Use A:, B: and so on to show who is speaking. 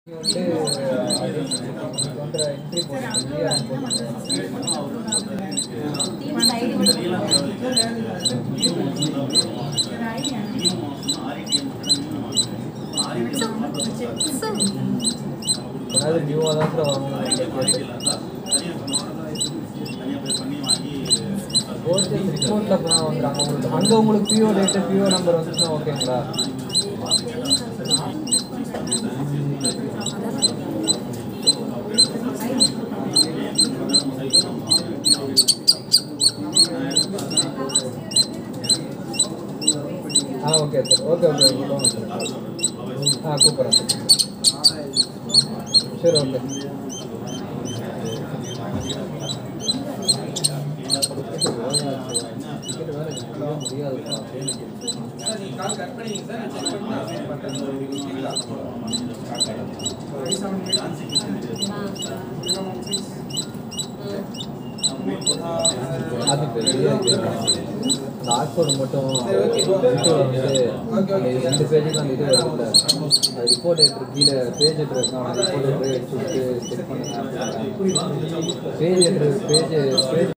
A: வந்து அது போன்ற என்ட்ரி போட்டு அதாவது நியூவாக தான் சார் வாங்கணும் ரிப்போர்ட்டில் வந்துடுறாங்க உங்களுக்கு அங்கே உங்களுக்கு பிஓ டேட்டு பிஓ நம்பர் வந்துச்சுன்னா ஓகேங்களா ஆ okay sir okay okay okay போங்க சார் ஆ கூப்பிட்றேன் சரி ஓகே டிக்கெட் வேறு முடியாதுப்பா அது பெரிய இது. அந்த ஆக்ஸ்போர்ட் மட்டும் இது வந்து அந்த ரெண்டு பேஜுக்கு அந்த இது வருதுல்ல அது ரிப்போர்ட் எடுத்து கீழே பேஜ் எடுத்து ரிப்போர்ட் எடுத்து எடுத்து செக் பண்ணுங்க பேஜ் எடுத்து பேஜ் பேஜ்